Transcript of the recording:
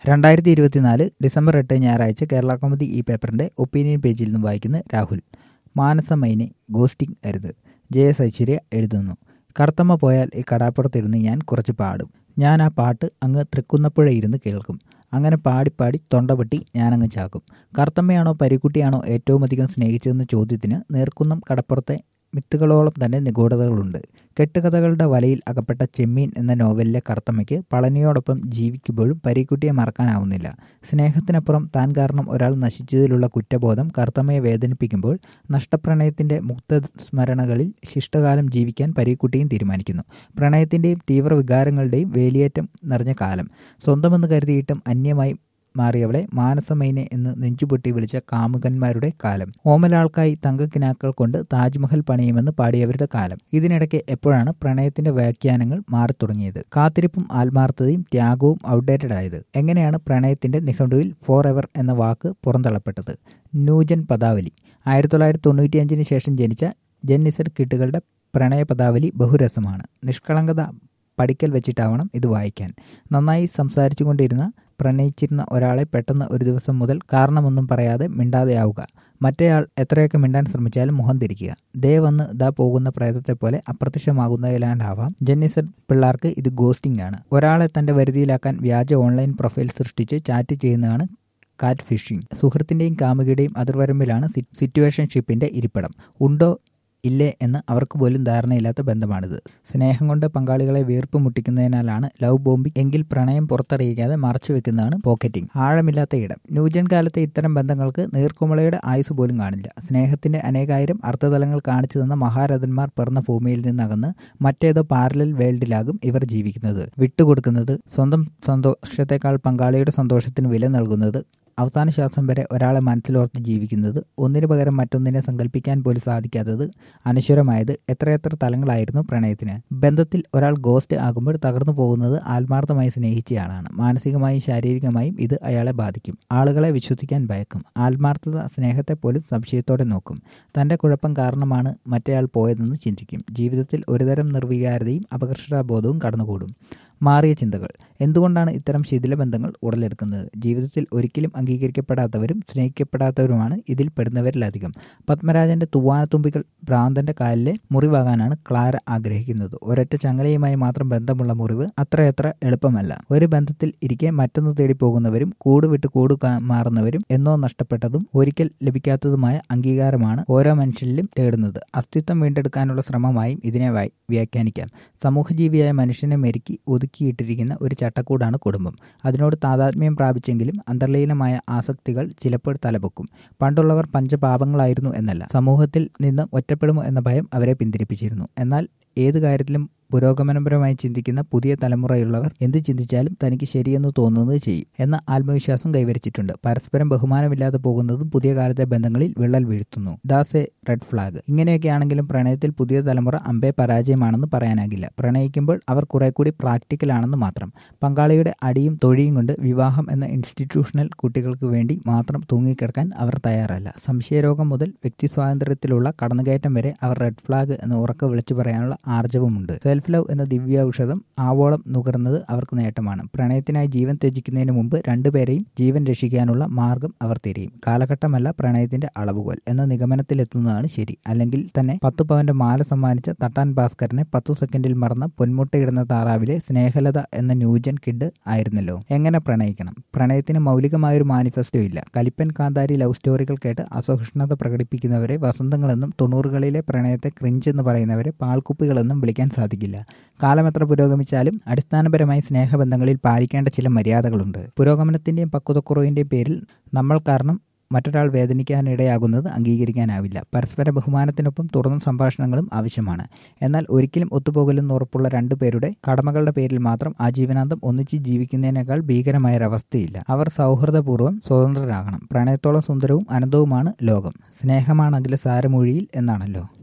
രണ്ടായിരത്തി ഇരുപത്തിനാല് ഡിസംബർ എട്ട് ഞായറാഴ്ച കേരള കൗമുദി ഈ പേപ്പറിന്റെ ഒപ്പീനിയൻ പേജിൽ നിന്നും വായിക്കുന്ന രാഹുൽ മാനസമൈനെ ഗോസ്റ്റിംഗ് അരുത് ജെ എസ് ഐശ്വര്യ എഴുതുന്നു കറുത്തമ്മ പോയാൽ ഈ കടാപ്പുറത്തിരുന്ന് ഞാൻ കുറച്ച് പാടും ഞാൻ ആ പാട്ട് അങ്ങ് തൃക്കുന്നപ്പുഴ ഇരുന്ന് കേൾക്കും അങ്ങനെ പാടിപ്പാടി തൊണ്ടപൊട്ടി ഞാനങ്ങ് ചാക്കും കറുത്തമ്മയാണോ പരിക്കുട്ടിയാണോ ഏറ്റവും അധികം സ്നേഹിച്ചതെന്ന ചോദ്യത്തിന് നേർക്കുന്നം കടപ്പുറത്തെ മിത്തുകളോളം തന്നെ നിഗൂഢതകളുണ്ട് കെട്ടുകഥകളുടെ വലയിൽ അകപ്പെട്ട ചെമ്മീൻ എന്ന നോവലിലെ കറുത്തമ്മയ്ക്ക് പളനിയോടൊപ്പം ജീവിക്കുമ്പോഴും പരീക്കുട്ടിയെ മറക്കാനാവുന്നില്ല സ്നേഹത്തിനപ്പുറം താൻ കാരണം ഒരാൾ നശിച്ചതിലുള്ള കുറ്റബോധം കറുത്തമ്മയെ വേദനിപ്പിക്കുമ്പോൾ നഷ്ടപ്രണയത്തിന്റെ മുക്ത സ്മരണകളിൽ ശിഷ്ടകാലം ജീവിക്കാൻ പരീക്കുട്ടിയും തീരുമാനിക്കുന്നു പ്രണയത്തിന്റെയും തീവ്ര വികാരങ്ങളുടെയും വേലിയേറ്റം നിറഞ്ഞ കാലം സ്വന്തമെന്ന് കരുതിയിട്ടും അന്യമായി മാറിയവളെ മാനസമൈനെ എന്ന് നെഞ്ചുപൊട്ടി വിളിച്ച കാമുകന്മാരുടെ കാലം ഓമലാൾക്കായി തങ്കക്കിനാക്കൾ കൊണ്ട് താജ്മഹൽ പണിയുമെന്ന് പാടിയവരുടെ കാലം ഇതിനിടയ്ക്ക് എപ്പോഴാണ് പ്രണയത്തിന്റെ വ്യാഖ്യാനങ്ങൾ മാറി തുടങ്ങിയത് കാത്തിരിപ്പും ആത്മാർത്ഥതയും ത്യാഗവും ഔട്ട്ഡേറ്റഡ് ആയത് എങ്ങനെയാണ് പ്രണയത്തിന്റെ നിഘണ്ടുവിൽ ഫോർ എവർ എന്ന വാക്ക് പുറന്തള്ളപ്പെട്ടത് ന്യൂജൻ പദാവലി ആയിരത്തി തൊള്ളായിരത്തി തൊണ്ണൂറ്റിയഞ്ചിന് ശേഷം ജനിച്ച ജെന്നിസഡ് കിട്ടുകളുടെ പ്രണയ പദാവലി ബഹുരസമാണ് നിഷ്കളങ്കത പഠിക്കൽ വെച്ചിട്ടാവണം ഇത് വായിക്കാൻ നന്നായി സംസാരിച്ചു കൊണ്ടിരുന്ന പ്രണയിച്ചിരുന്ന ഒരാളെ പെട്ടെന്ന് ഒരു ദിവസം മുതൽ കാരണമൊന്നും പറയാതെ മിണ്ടാതെയാവുക മറ്റേയാൾ എത്രയൊക്കെ മിണ്ടാൻ ശ്രമിച്ചാലും മുഖം തിരിക്കുക ദേ വന്ന് ദാ പോകുന്ന പ്രേതത്തെ പോലെ അപ്രത്യക്ഷമാകുന്നതിലാണ്ടാവാം ജെന്നിസഡ് പിള്ളേർക്ക് ഇത് ഗോസ്റ്റിംഗ് ആണ് ഒരാളെ തന്റെ വരുതിയിലാക്കാൻ വ്യാജ ഓൺലൈൻ പ്രൊഫൈൽ സൃഷ്ടിച്ച് ചാറ്റ് ചെയ്യുന്നതാണ് കാറ്റ് ഫിഷിംഗ് സുഹൃത്തിന്റെയും കാമുകിയുടെയും അതിർവരമ്പിലാണ് സിറ്റുവേഷൻഷിപ്പിന്റെ ഇരിപ്പിടം ഉണ്ടോ ഇല്ലേ എന്ന് അവർക്ക് പോലും ധാരണയില്ലാത്ത ബന്ധമാണിത് സ്നേഹം കൊണ്ട് പങ്കാളികളെ വീർപ്പ് മുട്ടിക്കുന്നതിനാലാണ് ലവ് ബോംബിംഗ് എങ്കിൽ പ്രണയം പുറത്തറിയിക്കാതെ മറച്ചു വെക്കുന്നതാണ് പോക്കറ്റിംഗ് ആഴമില്ലാത്ത ഇടം ന്യൂജൻ കാലത്തെ ഇത്തരം ബന്ധങ്ങൾക്ക് നീർക്കുമളയുടെ ആയുസ് പോലും കാണില്ല സ്നേഹത്തിന്റെ അനേകായിരം അർത്ഥതലങ്ങൾ കാണിച്ചു തന്ന മഹാരഥന്മാർ പിറന്ന ഭൂമിയിൽ നിന്നകന്ന് മറ്റേതോ പാരലൽ വേൾഡിലാകും ഇവർ ജീവിക്കുന്നത് വിട്ടുകൊടുക്കുന്നത് സ്വന്തം സന്തോഷത്തെക്കാൾ പങ്കാളിയുടെ സന്തോഷത്തിന് വില നൽകുന്നത് അവസാന ശ്വാസം വരെ ഒരാളെ മനസ്സിലോർത്ത് ജീവിക്കുന്നത് ഒന്നിനു പകരം മറ്റൊന്നിനെ സങ്കല്പിക്കാൻ പോലും സാധിക്കാത്തത് അനശ്വരമായത് എത്രയെത്ര തലങ്ങളായിരുന്നു പ്രണയത്തിന് ബന്ധത്തിൽ ഒരാൾ ഗോസ്റ്റ് ആകുമ്പോൾ തകർന്നു പോകുന്നത് ആത്മാർത്ഥമായി സ്നേഹിച്ചയാളാണ് മാനസികമായും ശാരീരികമായും ഇത് അയാളെ ബാധിക്കും ആളുകളെ വിശ്വസിക്കാൻ ഭയക്കും ആത്മാർത്ഥത സ്നേഹത്തെ പോലും സംശയത്തോടെ നോക്കും തന്റെ കുഴപ്പം കാരണമാണ് മറ്റേയാൾ പോയതെന്ന് ചിന്തിക്കും ജീവിതത്തിൽ ഒരുതരം നിർവികാരതയും അപകർഷതാബോധവും കടന്നുകൂടും മാറിയ ചിന്തകൾ എന്തുകൊണ്ടാണ് ഇത്തരം ശിഥില ബന്ധങ്ങൾ ഉടലെടുക്കുന്നത് ജീവിതത്തിൽ ഒരിക്കലും അംഗീകരിക്കപ്പെടാത്തവരും സ്നേഹിക്കപ്പെടാത്തവരുമാണ് ഇതിൽ പെടുന്നവരിലധികം പത്മരാജന്റെ തുവാനത്തുമ്പികൾ ഭ്രാന്തന്റെ കാലിലെ മുറിവാകാനാണ് ക്ലാര ആഗ്രഹിക്കുന്നത് ഒരൊറ്റ ചങ്ങലയുമായി മാത്രം ബന്ധമുള്ള മുറിവ് അത്രയത്ര എളുപ്പമല്ല ഒരു ബന്ധത്തിൽ ഇരിക്കെ മറ്റൊന്ന് തേടി പോകുന്നവരും കൂട് വിട്ട് കൂട് മാറുന്നവരും എന്നോ നഷ്ടപ്പെട്ടതും ഒരിക്കൽ ലഭിക്കാത്തതുമായ അംഗീകാരമാണ് ഓരോ മനുഷ്യരിലും തേടുന്നത് അസ്തിത്വം വീണ്ടെടുക്കാനുള്ള ശ്രമമായും ഇതിനെ വ്യാഖ്യാനിക്കാം സമൂഹജീവിയായ മനുഷ്യനെ മെരുക്കി ഒതുക്കിയിട്ടിരിക്കുന്ന ഒരു ചട്ടക്കൂടാണ് കുടുംബം അതിനോട് താതാത്മ്യം പ്രാപിച്ചെങ്കിലും അന്തർലീനമായ ആസക്തികൾ ചിലപ്പോൾ തലപൊക്കും പണ്ടുള്ളവർ പഞ്ചപാപങ്ങളായിരുന്നു എന്നല്ല സമൂഹത്തിൽ നിന്ന് ഒറ്റപ്പെടുമോ എന്ന ഭയം അവരെ പിന്തിരിപ്പിച്ചിരുന്നു എന്നാൽ ഏത് കാര്യത്തിലും പുരോഗമനപരമായി ചിന്തിക്കുന്ന പുതിയ തലമുറയുള്ളവർ എന്ത് ചിന്തിച്ചാലും തനിക്ക് ശരിയെന്ന് തോന്നുന്നത് ചെയ്യും എന്ന ആത്മവിശ്വാസം കൈവരിച്ചിട്ടുണ്ട് പരസ്പരം ബഹുമാനമില്ലാതെ പോകുന്നതും പുതിയ കാലത്തെ ബന്ധങ്ങളിൽ വിള്ളൽ വീഴ്ത്തുന്നു ദാസ് എ റെഡ് ഫ്ലാഗ് ഇങ്ങനെയൊക്കെയാണെങ്കിലും പ്രണയത്തിൽ പുതിയ തലമുറ അമ്പെ പരാജയമാണെന്ന് പറയാനാകില്ല പ്രണയിക്കുമ്പോൾ അവർ കുറെ കൂടി പ്രാക്ടിക്കൽ ആണെന്ന് മാത്രം പങ്കാളിയുടെ അടിയും തൊഴിയും കൊണ്ട് വിവാഹം എന്ന ഇൻസ്റ്റിറ്റ്യൂഷണൽ കുട്ടികൾക്ക് വേണ്ടി മാത്രം തൂങ്ങിക്കിടക്കാൻ അവർ തയ്യാറല്ല സംശയരോഗം മുതൽ വ്യക്തി സ്വാതന്ത്ര്യത്തിലുള്ള കടന്നുകയറ്റം വരെ അവർ റെഡ് ഫ്ലാഗ് എന്ന് ഉറക്കെ വിളിച്ചു പറയാനുള്ള ആർജവമുണ്ട് സെൽഫ് ലവ് എന്ന ദിവ്യ ഔഷധം ആവോളം നുകർന്നത് അവർക്ക് നേട്ടമാണ് പ്രണയത്തിനായി ജീവൻ ത്യജിക്കുന്നതിന് മുമ്പ് രണ്ടുപേരെയും ജീവൻ രക്ഷിക്കാനുള്ള മാർഗം അവർ തിരയും കാലഘട്ടമല്ല പ്രണയത്തിന്റെ അളവുകോൽ എന്ന നിഗമനത്തിലെത്തുന്നതാണ് ശരി അല്ലെങ്കിൽ തന്നെ പത്തു പവന്റെ മാല സമ്മാനിച്ച തട്ടാൻ ഭാസ്കരനെ പത്തു സെക്കൻഡിൽ മറന്ന പൊന്മുട്ടയിടുന്ന താറാവിലെ സ്നേഹലത എന്ന ന്യൂജൻ കിഡ് ആയിരുന്നല്ലോ എങ്ങനെ പ്രണയിക്കണം പ്രണയത്തിന് മൗലികമായൊരു മാനിഫെസ്റ്റോ ഇല്ല കലിപ്പൻ കാന്താരി ലവ് സ്റ്റോറികൾ കേട്ട് അസഹിഷ്ണുത പ്രകടിപ്പിക്കുന്നവരെ വസന്തങ്ങളെന്നും തൊണ്ണൂറുകളിലെ പ്രണയത്തെ ക്രിഞ്ച് എന്ന് പറയുന്നവരെ പാൽക്കുപ്പികളെന്നും വിളിക്കാൻ സാധിക്കില്ല കാലം എത്ര പുരോഗമിച്ചാലും അടിസ്ഥാനപരമായി സ്നേഹബന്ധങ്ങളിൽ പാലിക്കേണ്ട ചില മര്യാദകളുണ്ട് പുരോഗമനത്തിന്റെയും പക്വതക്കുറവിന്റെയും പേരിൽ നമ്മൾ കാരണം മറ്റൊരാൾ വേദനിക്കാനിടയാകുന്നത് അംഗീകരിക്കാനാവില്ല പരസ്പര ബഹുമാനത്തിനൊപ്പം തുറന്ന സംഭാഷണങ്ങളും ആവശ്യമാണ് എന്നാൽ ഒരിക്കലും ഒത്തുപോകലെന്ന് ഉറപ്പുള്ള രണ്ടു പേരുടെ കടമകളുടെ പേരിൽ മാത്രം ആജീവനാന്തം ഒന്നിച്ച് ജീവിക്കുന്നതിനേക്കാൾ ഭീകരമായൊരവസ്ഥയില്ല അവർ സൗഹൃദപൂർവ്വം സ്വതന്ത്രരാകണം പ്രണയത്തോളം സുന്ദരവും അനന്തവുമാണ് ലോകം സ്നേഹമാണ് അഖില സാരമൊഴിയിൽ എന്നാണല്ലോ